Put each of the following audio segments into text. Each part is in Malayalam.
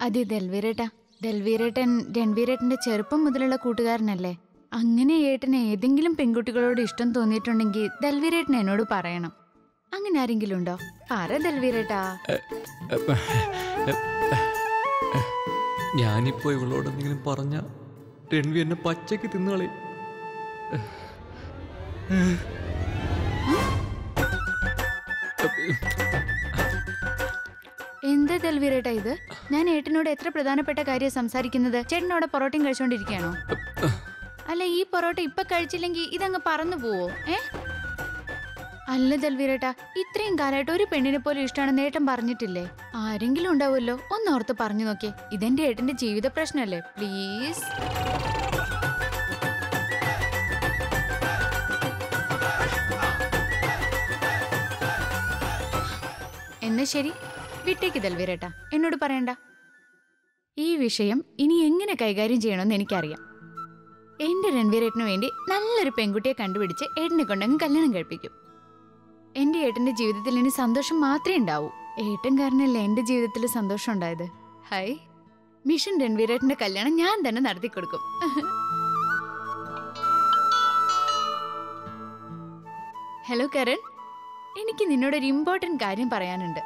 അതെ ദൽവീരേട്ടാ ദൽവീരേട്ടൻ രൺവീരേട്ടന്റെ ചെറുപ്പം മുതലുള്ള കൂട്ടുകാരനല്ലേ അങ്ങനെ ഏട്ടന് ഏതെങ്കിലും പെൺകുട്ടികളോട് ഇഷ്ടം തോന്നിയിട്ടുണ്ടെങ്കിൽ ദൽവീരേട്ടൻ എന്നോട് പറയണം അങ്ങനെ ആരെങ്കിലും ഉണ്ടോ പറ ദൽവീരേട്ടാ ഞാനിപ്പോ ഇവളോട് എന്തെങ്കിലും പറഞ്ഞ രൺവി എന്നെ പച്ചയ്ക്ക് തിന്നുകളി എന്താ ദൽവീരേട്ടാ ഇത് ഞാൻ ഏട്ടനോട് എത്ര പ്രധാനപ്പെട്ട കാര്യം സംസാരിക്കുന്നത് ചേട്ടനോടെ പൊറോട്ടയും കഴിച്ചോണ്ടിരിക്കുകയാണോ അല്ല ഈ പൊറോട്ട ഇപ്പൊ കഴിച്ചില്ലെങ്കിൽ ഇതങ്ങ് പറന്നു പോവോ ഏ അല്ല ദൽവീരേട്ടാ ഇത്രയും കാലമായിട്ട് ഒരു പെണ്ണിനെ പോലും ഇഷ്ടമാണെന്ന് ഏട്ടൻ പറഞ്ഞിട്ടില്ലേ ആരെങ്കിലും ഉണ്ടാവുമല്ലോ ഒന്നോർത്ത് പറഞ്ഞു നോക്കിയേ ഇതെന്റെ ഏട്ടന്റെ ജീവിത പ്രശ്നമല്ലേ പ്ലീസ് എന്നാ ശരി വിട്ടേക്ക് ദൽവീരേട്ടാ എന്നോട് പറയണ്ട ഈ വിഷയം ഇനി എങ്ങനെ കൈകാര്യം ചെയ്യണമെന്ന് എനിക്കറിയാം എന്റെ രൺവീരേട്ടന് വേണ്ടി നല്ലൊരു പെൺകുട്ടിയെ കണ്ടുപിടിച്ച് ഏട്ടനെ കൊണ്ടങ്ങ് കല്യാണം കഴിപ്പിക്കും എന്റെ ഏട്ടന്റെ ജീവിതത്തിൽ ഇനി സന്തോഷം മാത്രമേ ഉണ്ടാവൂ ഏട്ടൻ കാരണല്ലേ എന്റെ ജീവിതത്തിൽ സന്തോഷം ഉണ്ടായത് ഹൈ മിഷൻ രൺവീരേട്ടന്റെ കല്യാണം ഞാൻ തന്നെ നടത്തി കൊടുക്കും ഹലോ കരൺ എനിക്ക് നിന്നോടൊരു ഇമ്പോർട്ടന്റ് കാര്യം പറയാനുണ്ട്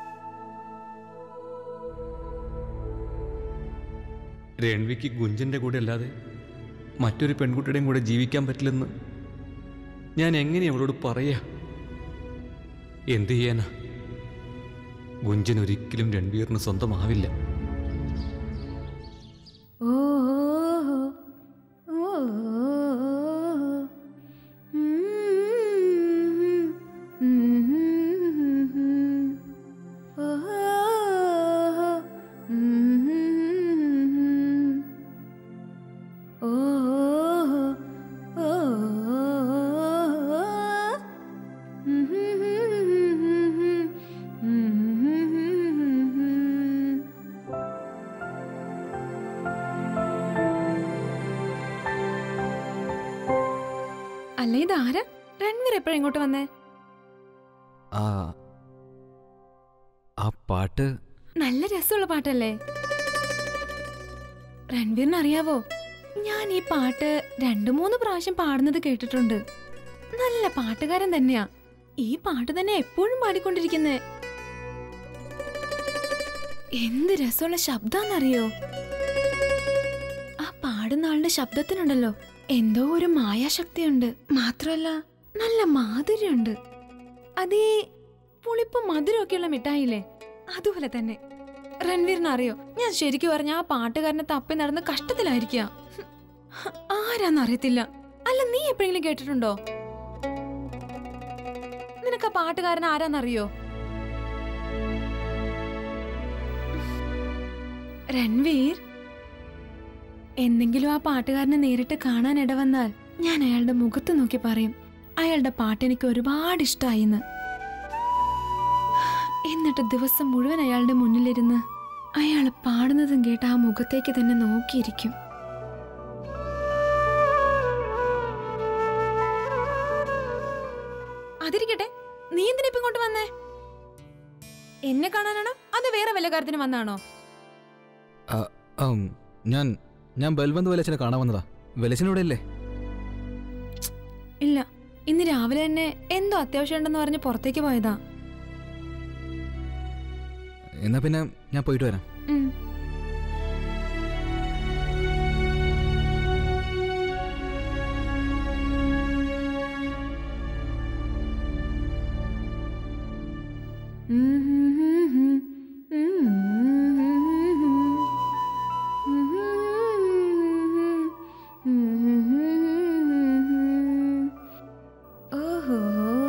രൺവിക്ക് ഗുഞ്ചന്റെ കൂടെ അല്ലാതെ മറ്റൊരു പെൺകുട്ടിയുടെയും കൂടെ ജീവിക്കാൻ പറ്റില്ലെന്ന് ഞാൻ എങ്ങനെ അവളോട് പറയാ എന്ത് ചെയ്യാനാ ഗുഞ്ചൻ ഒരിക്കലും രൺവീറിന് സ്വന്തമാവില്ല അല്ല ഇതാരാ രൺവീർ എപ്പോഴാ ഇങ്ങോട്ട് വന്നേ ആ ആ പാട്ട് നല്ല രസമുള്ള പാട്ടല്ലേ രൺവീറിന് അറിയാവോ ഞാൻ ഈ പാട്ട് രണ്ടു മൂന്ന് പ്രാവശ്യം പാടുന്നത് കേട്ടിട്ടുണ്ട് നല്ല പാട്ടുകാരൻ തന്നെയാ ഈ പാട്ട് തന്നെ എപ്പോഴും പാടിക്കൊണ്ടിരിക്കുന്നേ എന്ത് രസമുള്ള ശബ്ദാന്നറിയോ ആ പാടുന്ന ആളുടെ ശബ്ദത്തിനുണ്ടല്ലോ എന്തോ ഒരു മായാശക്തിയുണ്ട് മാത്രമല്ല നല്ല മാധുര്യമുണ്ട് അതേ പുളിപ്പും മധുരമൊക്കെയുള്ള മിഠായില്ലേ അതുപോലെ തന്നെ രൺവീറിന് അറിയോ ഞാൻ ശരിക്കും പറഞ്ഞ ആ പാട്ടുകാരനെ തപ്പി നടന്ന് കഷ്ടത്തിലായിരിക്കുക ആരാന്നറിയത്തില്ല അല്ല നീ എപ്പോഴെങ്കിലും കേട്ടിട്ടുണ്ടോ നിനക്ക് ആ പാട്ടുകാരൻ ആരാന്നറിയോ രൺവീർ എന്തെങ്കിലും ആ പാട്ടുകാരനെ നേരിട്ട് കാണാൻ ഇടവന്നാൽ ഞാൻ അയാളുടെ മുഖത്ത് നോക്കി പറയും അയാളുടെ പാട്ട് എനിക്ക് ഒരുപാട് ഇഷ്ടമായിന്ന് എന്നിട്ട് ദിവസം മുഴുവൻ അയാളുടെ മുന്നിലിരുന്ന് അയാൾ പാടുന്നതും കേട്ട് ആ മുഖത്തേക്ക് തന്നെ നോക്കിയിരിക്കും അതിരിക്കട്ടെ നീ എന്തിനാ ഇപ്പൊ ഇങ്ങോട്ട് വന്നേ എന്നെ കാണാനാണോ അത് വേറെ വല്ല കാര്യത്തിന് വന്നാണോ ആം, ഞാൻ ഞാൻ ബൽവന്ത് വലച്ചനെ കാണാൻ വന്നതാ വലച്ചനോടെ അല്ലേ ഇല്ല ഇന്ന് രാവിലെ തന്നെ എന്തോ അത്യാവശ്യം ഉണ്ടെന്ന് പറഞ്ഞ് പുറത്തേക്ക് പോയതാ എന്നാ പിന്നെ ഞാൻ പോയിട്ട് വരാം ഉം. ഓഹോ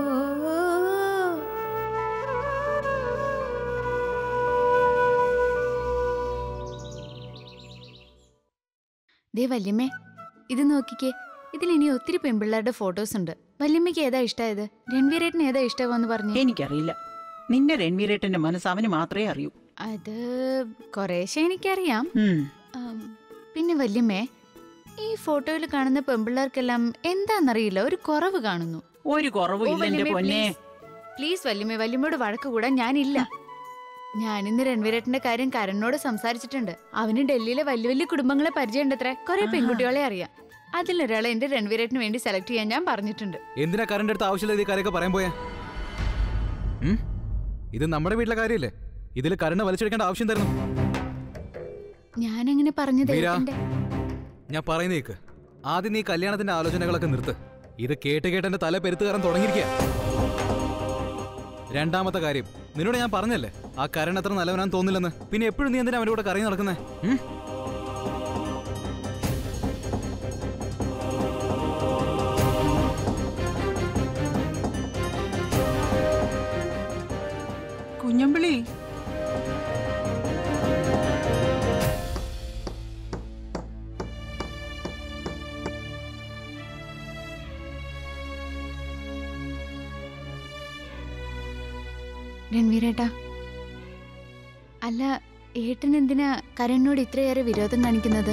ദേ വല്യമ്മേ ഇത് നോക്കിക്കേ ഇതിൽ ഇനി ഒത്തിരി പെൺപിള്ളേരുടെ ഫോട്ടോസ് ഉണ്ട് വല്യമ്മയ്ക്ക് ഏതാ ഇഷ്ടായത് രൺവീരേട്ടന് ഏതാ ഇഷ്ടമെന്ന് പറഞ്ഞു എനിക്കറിയില്ല നിന്റെ രൺവീരേട്ടന്റെ മനസ്സ് അവന് മാത്രമേ അറിയൂ അത് കുറേശ്ശെ എനിക്കറിയാം ഉം. ആം, പിന്നെ വല്യമ്മേ ഈ ഫോട്ടോയിൽ കാണുന്ന പെൺപിള്ളേർക്കെല്ലാം എന്താന്നറിയില്ല ഒരു കുറവ് കാണുന്നു ഒരു കുറവും ഓ, ഇല്ല എന്റെ വല്യമ്മേ, പൊന്നെ പ്ലീസ് വല്യമ്മേ വല്യമ്മയോട് വഴക്ക് കൂടാൻ ഞാനില്ല ഞാനിന്ന് രൺവീരേട്ടന്റെ കാര്യം കരണിനോട് സംസാരിച്ചിട്ടുണ്ട് അവന് ഡൽഹിയിലെ വലിയ വലിയ കുടുംബങ്ങളെ പരിചയമുണ്ടത്രേ കുറെ പെൺകുട്ടികളെ അറിയാം അതിലൊരാളെ എന്റെ രൺവീരേട്ടന് വേണ്ടി സെലക്ട് ചെയ്യാൻ ഞാൻ പറഞ്ഞിട്ടുണ്ട് എന്തിനാ കറണ്ട് അടുത്ത് ആവശ്യമില്ല ഈ കാര്യമൊക്കെ പറയാൻ പോയാ ഉം? ഇത് നമ്മുടെ വീട്ടിലെ കാര്യമല്ലേ ഇതിൽ കരണ്ട് വലിച്ചെടുക്കേണ്ട ആവശ്യം തരുന്നു ഞാനങ്ങനെ പറഞ്ഞത് വീരാ. ഏട്ടന്റെ ഞാൻ പറയുന്നേക്ക് ആദ്യം നീ കല്യാണത്തിന്റെ ആലോചനകളൊക്കെ നിർത്ത് ഇത് കേട്ട് കേട്ട് എന്റെ തല പെരുത്ത് കയറാൻ തുടങ്ങിയിരിക്കുക രണ്ടാമത്തെ കാര്യം നിന്നോട് ഞാൻ പറഞ്ഞല്ലേ ആ കരൺ അത്ര നല്ലവനാന്ന് തോന്നില്ലെന്ന് പിന്നെ എപ്പോഴും നീ എന്തിനാ അവന്റെ കൂടെ കറങ്ങി നടക്കുന്നേ ഉം? കുഞ്ഞമ്പിളി രൺവീരേട്ടാ അല്ല ഏട്ടൻ എന്തിനാ കരണിനോട് ഇത്രയേറെ വിരോധം കാണിക്കുന്നത്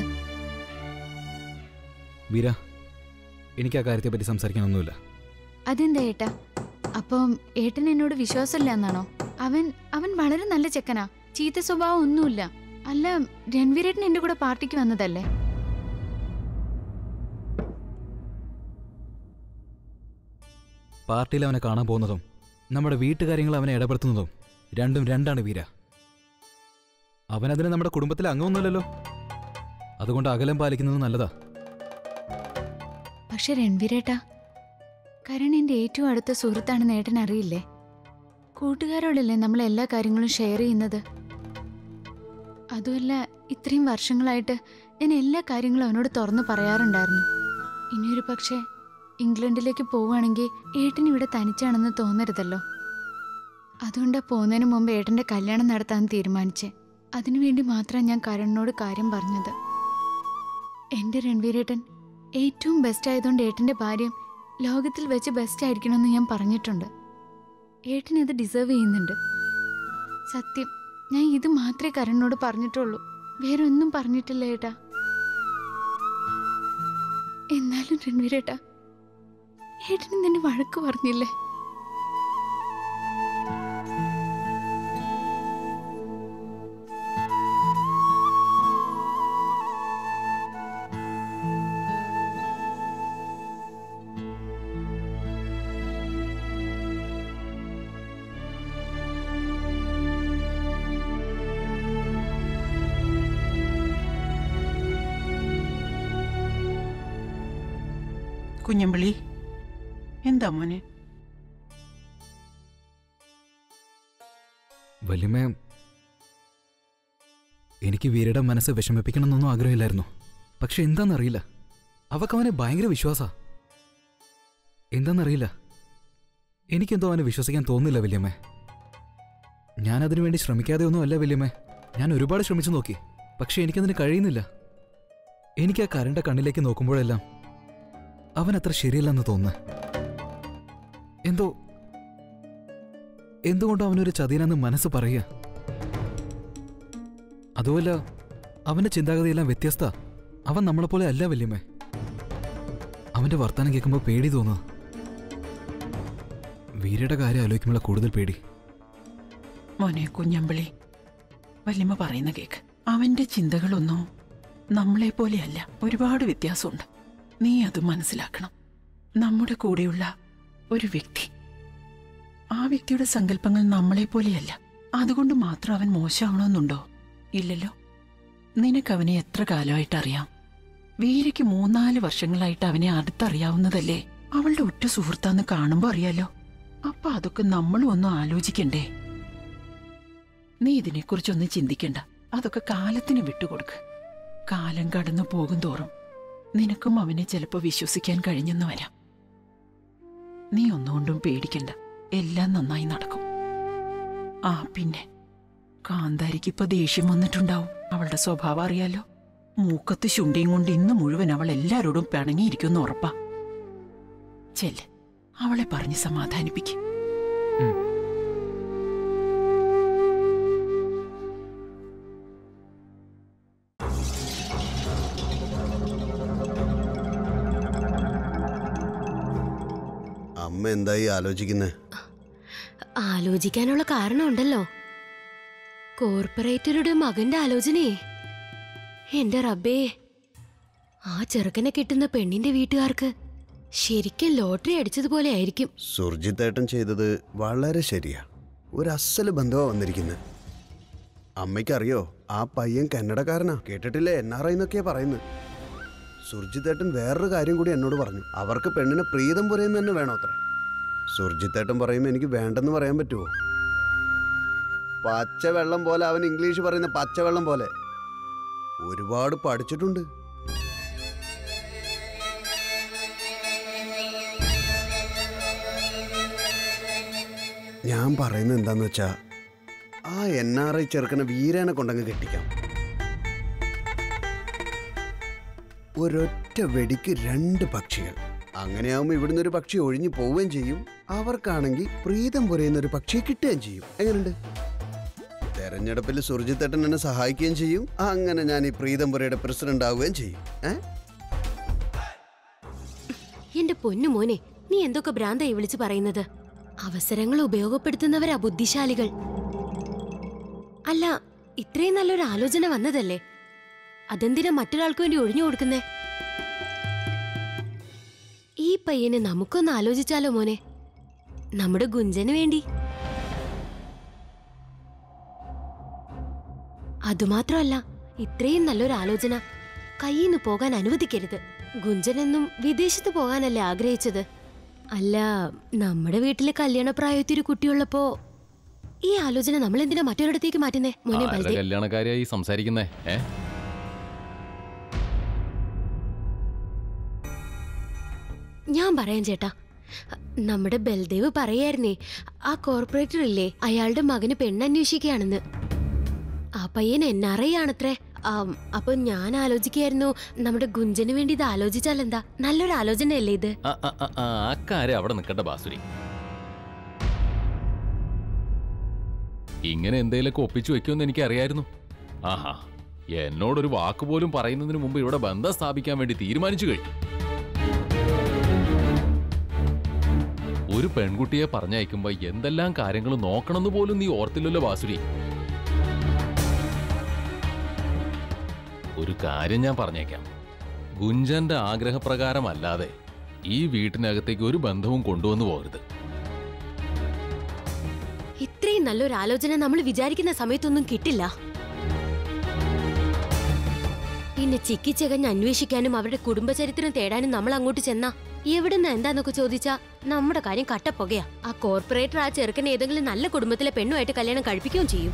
വീര എനിക്ക് ആ കാര്യത്തെ പറ്റി സംസാരിക്കാനൊന്നുമില്ല അതെന്താ ഏട്ടാ അപ്പം ഏട്ടൻ എന്നോട് വിശ്വാസമില്ല എന്നാണോ അവൻ അവൻ വളരെ നല്ല ചെക്കനാ ചീത്ത സ്വഭാവം ഒന്നുമില്ല അല്ല രൺവീരേട്ടൻ എന്റെ കൂടെ പാർട്ടിക്ക് വന്നതല്ലേ പാർട്ടിയിൽ അവനെ കാണാൻ പോകുന്നതും നമ്മുടെ വീട്ടുകാര്യങ്ങൾ അവനെ ഇടപെടുത്തുന്നതും രണ്ടും രണ്ടാണ് വീര അവനതിന് നമ്മുടെ കുടുംബത്തിലെ അംഗമൊന്നുമല്ലല്ലോ അതുകൊണ്ട് അകലം പാലിക്കുന്നത് നല്ലതാ പക്ഷെ രൺവീരേട്ടാ കരൺ എന്റെ ഏറ്റവും അടുത്ത സുഹൃത്താണെന്ന് ഏട്ടൻ അറിയില്ലേ കൂട്ടുകാരോടല്ലേ നമ്മൾ എല്ലാ കാര്യങ്ങളും ഷെയർ ചെയ്യുന്നത് അതുമല്ല ഇത്രയും വർഷങ്ങളായിട്ട് ഞാൻ എല്ലാ കാര്യങ്ങളും അവനോട് തുറന്നു പറയാറുണ്ടായിരുന്നു ഇനിയൊരു പക്ഷേ ഇംഗ്ലണ്ടിലേക്ക് പോവുകയാണെങ്കിൽ ഏട്ടൻ ഇവിടെ തനിച്ചാണെന്ന് തോന്നരുതല്ലോ അതുകൊണ്ടാ പോകുന്നതിന് മുമ്പ് ഏട്ടന്റെ കല്യാണം നടത്താൻ തീരുമാനിച്ചേ അതിനുവേണ്ടി മാത്രമാണ് ഞാൻ കരണിനോട് കാര്യം പറഞ്ഞത് എന്റെ രൺവീരേട്ടൻ ഏറ്റവും ബെസ്റ്റ് ആയതുകൊണ്ട് ഏട്ടന്റെ ഭാര്യ ലോകത്തിൽ വെച്ച് ബെസ്റ്റ് ആയിരിക്കണമെന്ന് ഞാൻ പറഞ്ഞിട്ടുണ്ട് ഏട്ടൻ ഇത് ഡിസേർവ് ചെയ്യുന്നുണ്ട് സത്യം ഞാൻ ഇത് മാത്രമേ കരണിനോട് പറഞ്ഞിട്ടുള്ളൂ വേറെ ഒന്നും പറഞ്ഞിട്ടില്ല ഏട്ടാ എന്നാലും രൺവീരേട്ടാ ഏട്ടന് നിന്നെ വഴക്ക് പറഞ്ഞില്ലേ കുഞ്ഞമ്പിളി എന്താ മോനെ വല്യമ്മ എനിക്ക് വീരയുടെ മനസ്സ് വിഷമിപ്പിക്കണമെന്നൊന്നും ആഗ്രഹമില്ലായിരുന്നു പക്ഷെ എന്താണെന്നറിയില്ല അവക്കവനെ ഭയങ്കര വിശ്വാസാ എന്താണെന്നറിയില്ല എനിക്കെന്തോ അവനെ വിശ്വസിക്കാൻ തോന്നില്ല വല്യമ്മേ ഞാൻ അതിനു വേണ്ടി ശ്രമിക്കാതെ ഒന്നും അല്ല വല്യമ്മേ ഞാൻ ഒരുപാട് ശ്രമിച്ചു നോക്കി പക്ഷെ എനിക്കതിന് കഴിയുന്നില്ല എനിക്ക് ആ കരണ്ട കണ്ണിലേക്ക് നോക്കുമ്പോഴെല്ലാം അവൻ അത്ര ശരിയല്ലെന്ന് തോന്നുന്നു എന്തോ എന്തുകൊണ്ടോ അവനൊരു ചതിയനെന്ന് മനസ്സ് പറയുക അതുമല്ല അവന്റെ ചിന്താഗതിയെല്ലാം വ്യത്യസ്ത അവൻ നമ്മളെപ്പോലെ അല്ല വല്യമ്മേ അവന്റെ വർത്തമാനം കേൾക്കുമ്പോൾ പേടി തോന്നുക വീരയുടെ കാര്യം ആലോചിക്കുമ്പോൾ കൂടുതൽ പേടി മോനെ കുഞ്ഞമ്പിളി വല്യമ്മ പറയുന്ന കേക്ക് അവന്റെ ചിന്തകളൊന്നും നമ്മളെ പോലെയല്ല ഒരുപാട് വ്യത്യാസമുണ്ട് നീ അത് മനസ്സിലാക്കണം നമ്മുടെ കൂടെയുള്ള ഒരു വ്യക്തി ആ വ്യക്തിയുടെ സങ്കല്പങ്ങൾ നമ്മളെ പോലെയല്ല അതുകൊണ്ട് മാത്രം അവൻ മോശമാവണമെന്നുണ്ടോ ഇല്ലല്ലോ നിനക്ക് അവനെ എത്ര കാലമായിട്ട് അറിയാം വീരയ്ക്ക് മൂന്നാല് വർഷങ്ങളായിട്ട് അവനെ അടുത്തറിയാവുന്നതല്ലേ അവളുടെ ഉറ്റ സുഹൃത്താന്ന് കാണുമ്പോ അറിയാലോ അപ്പൊ അതൊക്കെ നമ്മളും ഒന്നും ആലോചിക്കണ്ടേ നീ ഇതിനെക്കുറിച്ചൊന്നും ചിന്തിക്കണ്ട അതൊക്കെ കാലത്തിന് വിട്ടുകൊടുക്ക് കാലം കടന്നു പോകും തോറും നിനക്കും അവനെ ചിലപ്പോ വിശ്വസിക്കാൻ കഴിഞ്ഞെന്ന് വരാം നീ ഒന്നുകൊണ്ടും പേടിക്കണ്ട എല്ലാം നന്നായി നടക്കും ആ പിന്നെ കാന്താരിക്ക് ഇപ്പൊ ദേഷ്യം വന്നിട്ടുണ്ടാവും അവളുടെ സ്വഭാവം അറിയാലോ മൂക്കത്ത് ശുണ്ടിയും കൊണ്ട് ഇന്ന് മുഴുവൻ അവൾ എല്ലാരോടും പിണങ്ങിയിരിക്കുമെന്ന് ഉറപ്പാ ചെല്ല് അവളെ പറഞ്ഞ് സമാധാനിപ്പിക്കും അമ്മ എന്തായി ആലോചിക്കുന്നത് ആലോചിക്കാനുള്ള കാരണമുണ്ടല്ലോ കോർപ്പറേറ്ററുടെ മകന്റെ ആലോചനയെ എന്റെ റബ്ബേ ആ ചെറുക്കനെ കിട്ടുന്ന പെണ്ണിന്റെ വീട്ടുകാർക്ക് ശരിക്കും ലോട്ടറി അടിച്ചതുപോലെ ആയിരിക്കും സുർജിത്തേട്ടൻ ചെയ്തത് വളരെ ശരിയാ ഒരു അസല് ബന്ധമാ വന്നിരിക്കുന്നത് അമ്മയ്ക്കറിയോ ആ പയ്യൻ കന്നഡക്കാരനാ കേട്ടിട്ടില്ലേ എൻ ആർ ഐ എന്നൊക്കെയാ പറയുന്നത് സുർജിത്തേട്ടൻ വേറൊരു കാര്യം കൂടി എന്നോട് പറഞ്ഞു അവർക്ക് പെണ്ണിനെ പ്രീതം പുരയെന്ന് തന്നെ വേണോ അത്ര സുർജിത്തേട്ടൻ പറയുമ്പോൾ എനിക്ക് വേണ്ടെന്ന് പറയാൻ പറ്റുമോ പച്ചവെള്ളം പോലെ അവൻ ഇംഗ്ലീഷ് പറയുന്ന പച്ചവെള്ളം പോലെ ഒരുപാട് പഠിച്ചിട്ടുണ്ട് ഞാൻ പറയുന്നത് എന്താന്ന് വെച്ചാ ആ എൻ ആർ ഐ ചെറുക്കനെ വീരനെ കൊണ്ടങ്ങ് കെട്ടിക്കാം ഒരൊറ്റ വെടിക്ക് രണ്ട് പക്ഷികൾ അങ്ങനെയാവുമ്പോൾ ഇവിടുന്ന് ഒരു പക്ഷി ഒഴിഞ്ഞു പോവുകയും ചെയ്യും അവർക്കാണെങ്കിൽ പ്രീതം പുരയുന്ന ഒരു പക്ഷിയെ കിട്ടുകയും ചെയ്യും എങ്ങനെയുണ്ട് തെരഞ്ഞെടുപ്പിൽ സുർജിത്തേട്ടൻ എന്നെ സഹായിക്കുകയും ചെയ്യും അങ്ങനെ ഞാൻ ഈ പ്രീതംപുരയുടെ പ്രസിഡന്റ് ആവുകയും ചെയ്യും ഏ എന്റെ പൊന്നു മോനെ നീ എന്തൊക്കെ ഭ്രാന്തായി വിളിച്ചു പറയുന്നത് അവസരങ്ങൾ ഉപയോഗപ്പെടുത്തുന്നവരാ ബുദ്ധിശാലികൾ അല്ല ഇത്രയും നല്ലൊരു ആലോചന വന്നതല്ലേ അതെന്തിനാ മറ്റൊരാൾക്ക് വേണ്ടി ഒഴിഞ്ഞു കൊടുക്കുന്നേ ഈ പയ്യനെ നമുക്കൊന്ന് ആലോചിച്ചാലോ മോനെ നമ്മുടെ ഗുഞ്ചന് വേണ്ടി അതുമാത്രമല്ല ഇത്രയും നല്ലൊരു ആലോചന കയ്യിന്ന് പോകാൻ അനുവദിക്കരുത് ഗുഞ്ചനെന്നും വിദേശത്ത് പോകാനല്ലേ ആഗ്രഹിച്ചത് അല്ല നമ്മുടെ വീട്ടിലെ കല്യാണപ്രായത്തിൽ ഒരു കുട്ടിയുള്ളപ്പോ ഈ ആലോചന നമ്മൾ എന്തിനാ മറ്റൊരിടത്തേക്ക് മാറ്റുന്നേ മോനെ ആരുടെ ബൽദേ കല്യാണക്കാരിയായി സംസാരിക്കുന്നേ ഏ ഞാൻ പറയാം ചേട്ടാ നമ്മുടെ ബൽദേവ് പറയായിരുന്നേ ആ കോർപ്പറേറ്റർ ഇല്ലേ അയാളുടെ മകന് പെണ്ണന്വേഷിക്കുകയാണെന്ന് ആ പയ്യൻ എൻ ആർ ഐ ആണത്രേ ആം, അപ്പൊ ഞാൻ ആലോചിക്കായിരുന്നു നമ്മുടെ ഗുഞ്ചന് വേണ്ടി ഇത് ആലോചിച്ചാൽ എന്താ നല്ലൊരു ആലോചനയല്ലേ ഇത് ആ, ആ, ആ, ആ, അക്കാര്യം അവിടെ നിൽക്കട്ടെ ബാസുരി ഇങ്ങനെ എന്തേലൊക്കെ ഒപ്പിച്ചു വെക്കുമെന്ന് എനിക്ക് അറിയായിരുന്നു ആഹാ എന്നോടൊരു വാക്ക് പോലും പറയുന്നതിന് മുമ്പ് ഇവിടെ ബന്ധം സ്ഥാപിക്കാൻ വേണ്ടി തീരുമാനിച്ചു കഴിഞ്ഞു ഒരു പെൺകുട്ടിയെ പറഞ്ഞയക്കുമ്പോ എന്തെല്ലാം കാര്യങ്ങൾ നോക്കണമെന്ന് പോലും നീ ഓർത്തില്ലല്ലോ ബാസുരി ഒരു കാര്യം ഞാൻ പറഞ്ഞേക്കാം ഗുഞ്ചന്റെ ആഗ്രഹപ്രകാരമല്ലാതെ ഈ വീട്ടിനകത്തേക്ക് ഒരു ബന്ധവും കൊണ്ടുവന്നു പോകരുത് ഇത്രയും നല്ലൊരു ആലോചന നമ്മൾ വിചാരിക്കുന്ന സമയത്തൊന്നും കിട്ടില്ല പിന്നെ ചിക്കിച്ചകഞ്ഞ് അന്വേഷിക്കാനും അവരുടെ കുടുംബചരിത്രം തേടാനും നമ്മൾ അങ്ങോട്ട് ചെന്നാ എവിടുന്ന് എന്താന്നൊക്കെ ചോദിച്ചാ നമ്മുടെ കാര്യം കട്ടപ്പുകയാ ആ കോർപ്പറേറ്റർ ആ ചെറുക്കനെ ഏതെങ്കിലും നല്ല കുടുംബത്തിലെ പെണ്ണുമായിട്ട് കല്യാണം കഴിപ്പിക്കുകയും ചെയ്യും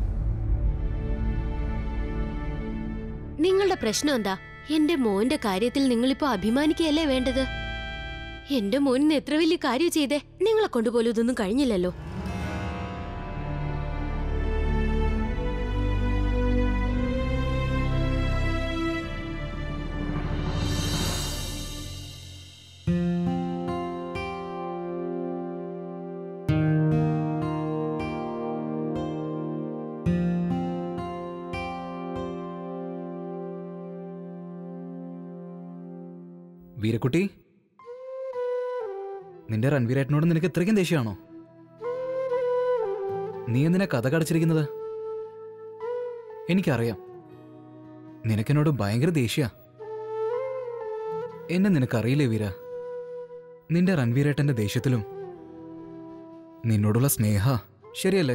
നിങ്ങളുടെ പ്രശ്നം എന്താ എന്റെ മോന്റെ കാര്യത്തിൽ നിങ്ങളിപ്പോ അഭിമാനിക്കുകയല്ലേ വേണ്ടത് എന്റെ മോനിന്ന് എത്ര വലിയ കാര്യം ചെയ്തേ നിങ്ങളെ കൊണ്ടുപോലും ഇതൊന്നും കഴിഞ്ഞില്ലല്ലോ വീരക്കുട്ടി നിന്റെ റൺവീരേട്ടനോട് നിനക്ക് ഇത്രയ്ക്കും ദേഷ്യമാണോ നീ എന്തിനാ കഥ കടച്ചിരിക്കുന്നത് എനിക്കറിയാം നിനക്കെന്നോട് ഭയങ്കര ദേഷ്യ എന്നെ നിനക്കറിയില്ലേ വീര നിന്റെ റൺവീരേട്ടന്റെ ദേഷ്യത്തിലും നിന്നോടുള്ള സ്നേഹ ശരിയല്ലേ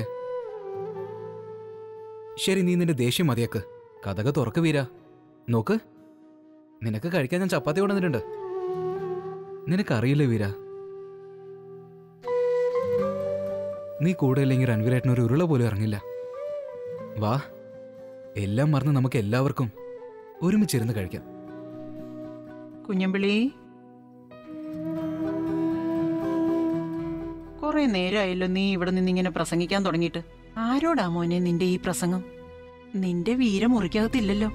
ശരി നീ നിന്റെ ദേഷ്യം മതിയാക്ക് കഥക തുറക്ക് വീര നോക്ക് നിനക്ക് കഴിക്കാൻ ഞാൻ ചപ്പാത്തി കൊണ്ടുവന്നിട്ടുണ്ട് നിനക്കറിയില്ലേ വീര നീ കൂടെ ഇല്ലെങ്കിൽ രൺവീരേട്ടൻ ഒരു ഉരുള പോലും ഇറങ്ങില്ല വാ എല്ലാം മറന്ന് നമുക്ക് എല്ലാവർക്കും ഒരുമിച്ചിരുന്ന് കഴിക്കാം കുഞ്ഞമ്പിളി കുറെ നേരമായല്ലോ നീ ഇവിടെ നിന്ന് ഇങ്ങനെ പ്രസംഗിക്കാൻ തുടങ്ങിയിട്ട് ആരോടാ മോനെ നിന്റെ ഈ പ്രസംഗം നിന്റെ വീര മുറിക്കകത്തില്ലല്ലോ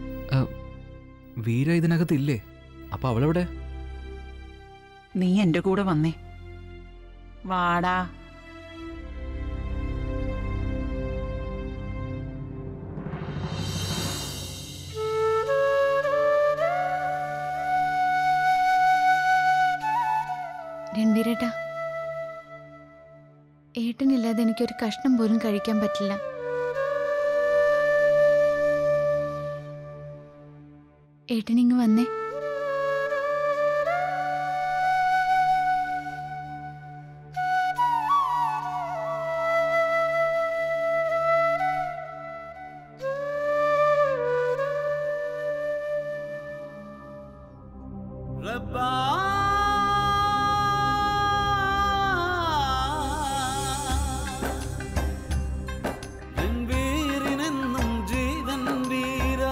വീര ഇതിനകത്തില്ലേ അപ്പൊ അവളെവിടെ നീ എന്റെ കൂടെ വന്നേ വാടാ രൺവീരേട്ടാ ഏട്ടനില്ലാതെ എനിക്കൊരു കഷ്ണം പോലും കഴിക്കാൻ പറ്റില്ല ഏട്ടനിങ് വന്നേ വീരിനെന്നും ജീവൻ വീരാ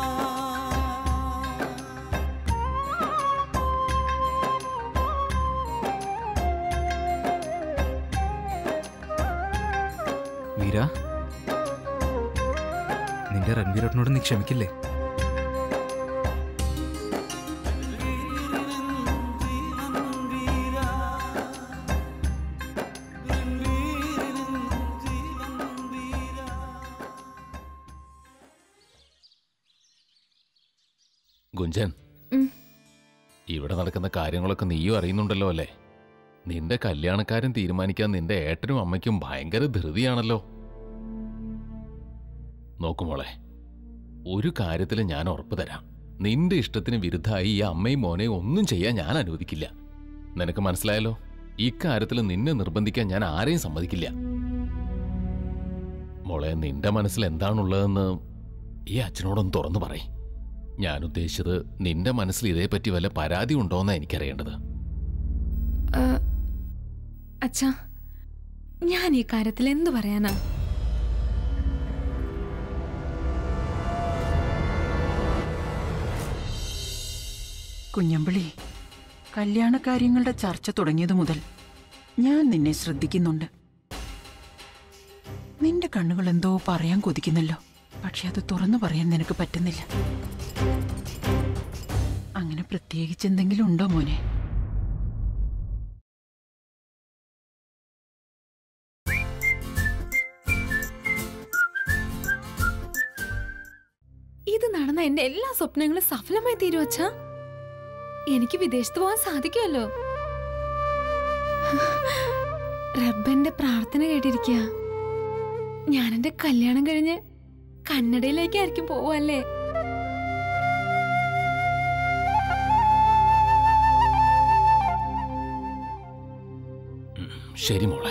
വീര നിന്റെ രൺവീരോട്ടിനോട് നീ ക്ഷമിക്കില്ലേ ഗുഞ്ചൻ ഉം. ഇവിടെ നടക്കുന്ന കാര്യങ്ങളൊക്കെ നീയും അറിയുന്നുണ്ടല്ലോ അല്ലേ നിന്റെ കല്യാണക്കാരൻ തീരുമാനിക്കാൻ നിന്റെ ഏട്ടനും അമ്മയ്ക്കും ഭയങ്കര ധൃതിയാണല്ലോ നോക്കുമോളെ ഒരു കാര്യത്തിൽ ഞാൻ ഉറപ്പ് തരാം നിന്റെ ഇഷ്ടത്തിന് വിരുദ്ധമായി ഈ അമ്മയും മോനെയും ഒന്നും ചെയ്യാൻ ഞാൻ അനുവദിക്കില്ല നിനക്ക് മനസ്സിലായല്ലോ ഇക്കാര്യത്തിൽ നിന്നെ നിർബന്ധിക്കാൻ ഞാൻ ആരെയും സമ്മതിക്കില്ല മോളെ നിന്റെ മനസ്സിൽ എന്താണുള്ളതെന്ന് ഈ അച്ഛനോടൊന്ന് തുറന്നു പറയും ഞാൻ ഉദ്ദേശിച്ചത് നിന്റെ മനസ്സിൽ ഇതേപ്പറ്റി വല്ല പരാതി ഉണ്ടോന്നാ എനിക്കറിയേണ്ടത് ആ, അച്ഛാ ഞാൻ ഈ കാര്യത്തിൽ എന്തു പറയാനാ കുഞ്ഞമ്പിളി കല്യാണകാര്യങ്ങളുടെ ചർച്ച തുടങ്ങിയതു മുതൽ ഞാൻ നിന്നെ ശ്രദ്ധിക്കുന്നുണ്ട് നിന്റെ കണ്ണുകൾ എന്തോ പറയാൻ കൊതിക്കുന്നല്ലോ പക്ഷെ അത് തുറന്നു പറയാൻ നിനക്ക് പറ്റുന്നില്ല അങ്ങനെ പ്രത്യേകിച്ച് എന്തെങ്കിലും ഉണ്ടോ മോനെ ഇത് നടന്ന എന്റെ എല്ലാ സ്വപ്നങ്ങളും സഫലമായി തീരും അച്ഛാ എനിക്ക് വിദേശത്ത് പോകാൻ സാധിക്കുമല്ലോ റബ്ബന്റെ പ്രാർത്ഥന കേട്ടിരിക്കുക ഞാൻ എന്റെ കല്യാണം കഴിഞ്ഞ് കന്നഡയിലേക്കായിരിക്കും പോവല്ലേ ശരി മോളെ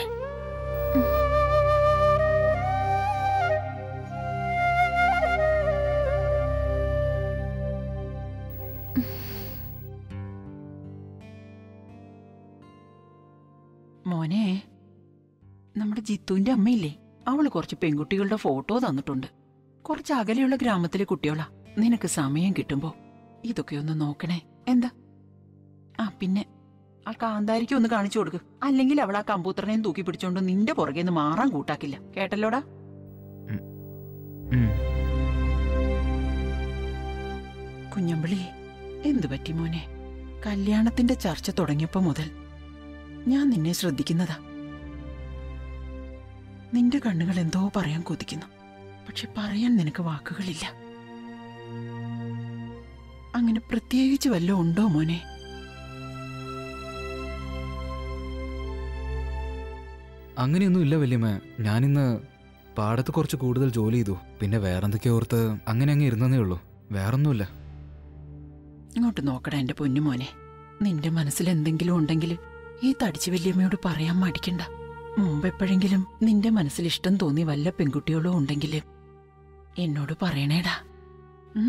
മോനെ നമ്മുടെ ജിത്തുവിന്റെ അമ്മയില്ലേ അവള് കുറച്ച് പെൺകുട്ടികളുടെ ഫോട്ടോ തന്നിട്ടുണ്ട് കുറച്ച് അകലെയുള്ള ഗ്രാമത്തിലെ കുട്ടികളാ നിനക്ക് സമയം കിട്ടുമ്പോ ഇതൊക്കെ ഒന്ന് നോക്കണേ എന്താ ആ പിന്നെ ആ കാന്താരിക്ക് ഒന്ന് കാണിച്ചു കൊടുക്ക് അല്ലെങ്കിൽ അവൾ ആ കമ്പൂത്തറിനെയും തൂക്കി പിടിച്ചോണ്ട് നിന്റെ പുറകെ നിന്ന് മാറാൻ കൂട്ടാക്കില്ല കേട്ടല്ലോടാ ഉം. കുഞ്ഞമ്പിളി എന്തു പറ്റി മോനെ കല്യാണത്തിന്റെ ചർച്ച തുടങ്ങിയപ്പോ മുതൽ ഞാൻ നിന്നെ ശ്രദ്ധിക്കുന്നതാ നിന്റെ കണ്ണുകൾ എന്തോ പറയാൻ കൊതിക്കുന്നു പക്ഷെ പറയാൻ നിനക്ക് വാക്കുകളില്ല അങ്ങനെ പ്രത്യേകിച്ച് വല്ലോ ഉണ്ടോ മോനെ അങ്ങനെയൊന്നും ഇല്ല വല്യമ്മ ഞാനിന്ന് പാടത്ത് കുറച്ച് കൂടുതൽ ജോലി ചെയ്തു പിന്നെ വേറെന്തൊക്കെയോ ഓർത്ത് അങ്ങനെ അങ്ങ് ഇരുന്നേ ഉള്ളൂ വേറൊന്നുമില്ല ഇങ്ങോട്ട് നോക്കടാ എന്റെ പൊന്നു മോനെ നിന്റെ മനസ്സിൽ എന്തെങ്കിലും ഉണ്ടെങ്കിൽ ഈ തടിച്ചു വല്യമ്മയോട് പറയാൻ മടിക്കണ്ട മുമ്പെപ്പോഴെങ്കിലും നിന്റെ മനസ്സിൽ ഇഷ്ടം തോന്നി വല്ല പെൺകുട്ടികളോ ഉണ്ടെങ്കിൽ എന്നോട് പറയണേടാ ഉം?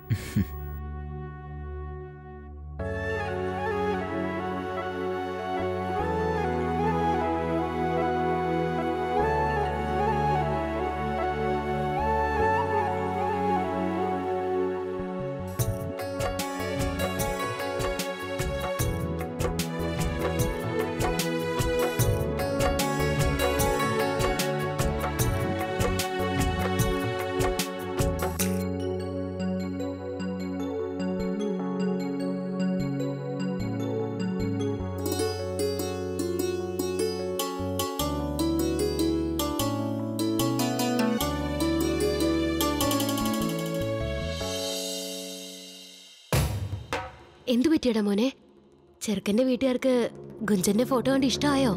എന്തു പറ്റിയടാ മോനെ ചെറുക്കന്റെ വീട്ടുകാർക്ക് ഗുഞ്ചന്റെ ഫോട്ടോ കണ്ട് ഇഷ്ടമായോ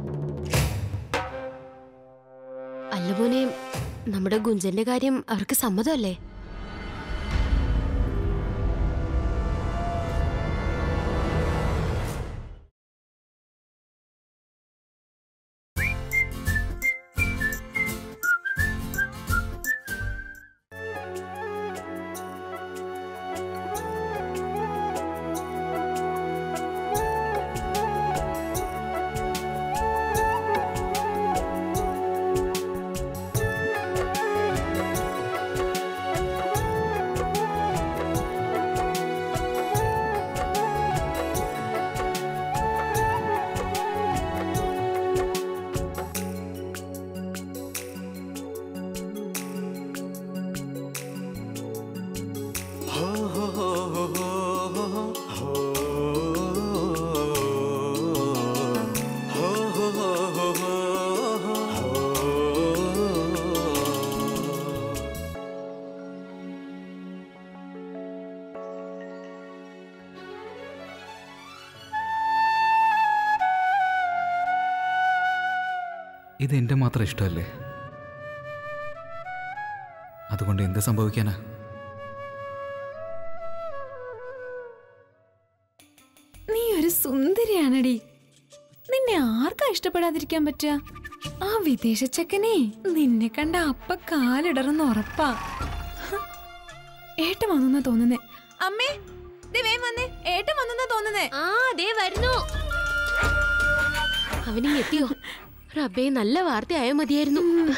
അല്ല മോനെ നമ്മുടെ ഗുഞ്ചന്റെ കാര്യം അവർക്ക് സമ്മതമല്ലേ ഇത് എൻ്റെ മാത്രം ഇഷ്ടമല്ലേ അതുകൊണ്ട് എന്ത് സംഭവിക്കാനാ നീ ഒരു സുന്ദരിയാണടി നിന്നെ ആർക്കാ ഇഷ്ടപ്പെടാതിരിക്കാൻ പറ്റുക ആ വിദേശ ചെക്കനെ നിന്നെ കണ്ട അപ്പ കാലിടറുന്ന ഉറപ്പാ ഹ്. ഏട്ടൻ വന്നെന്നാ തോന്നുന്നേ അമ്മേ ദേ വേഗം വന്നേ ഏട്ടൻ വന്നെന്നാ തോന്നുന്നേ ആ ദേ വരുന്നു അവനിങ് എത്തിയോ റബ്ബേ നല്ല വാർത്തയായ മതിയായിരുന്നു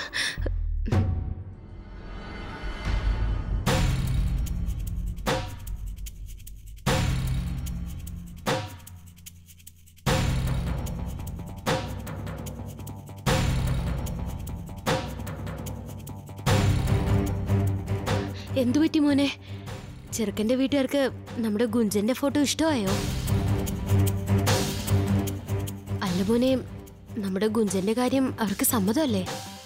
എന്തു പറ്റി മോനെ ചെറുക്കന്റെ വീട്ടുകാർക്ക് നമ്മുടെ ഗുഞ്ചന്റെ ഫോട്ടോ ഇഷ്ടമായോ അല്ല മോനെ നമ്മുടെ ഗുഞ്ചന്റെ കാര്യം അവർക്ക് സമ്മതമല്ലേ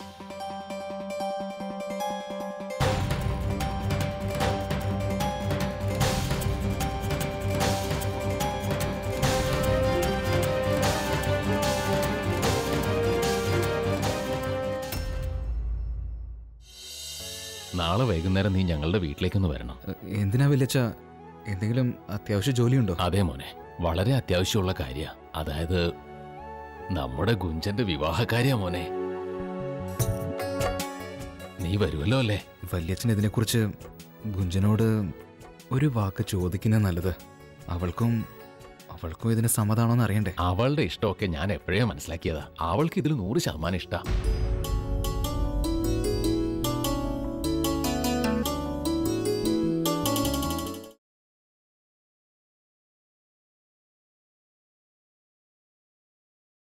നാളെ വൈകുന്നേരം നീ ഞങ്ങളുടെ വീട്ടിലേക്കൊന്ന് വരണം എന്തിനാ വില്ലച്ച എന്തെങ്കിലും അത്യാവശ്യ ജോലിയുണ്ടോ അതെ മോനെ വളരെ അത്യാവശ്യമുള്ള കാര്യ അതായത് നമ്മുടെ ഗുഞ്ചന്റെ വിവാഹകാര്യ മോനെ നീ വരുമല്ലോ അല്ലേ വല്യച്ഛൻ ഇതിനെക്കുറിച്ച് ഗുഞ്ചനോട് ഒരു വാക്ക് ചോദിക്കുന്നത് നല്ലത് അവൾക്കും അവൾക്കും ഇതിന് സമ്മതാണോന്ന് അറിയണ്ടേ അവളുടെ ഇഷ്ടമൊക്കെ ഞാൻ എപ്പോഴേ മനസ്സിലാക്കിയതാ അവൾക്ക് ഇതിൽ നൂറ് ശതമാനം ഇഷ്ടാ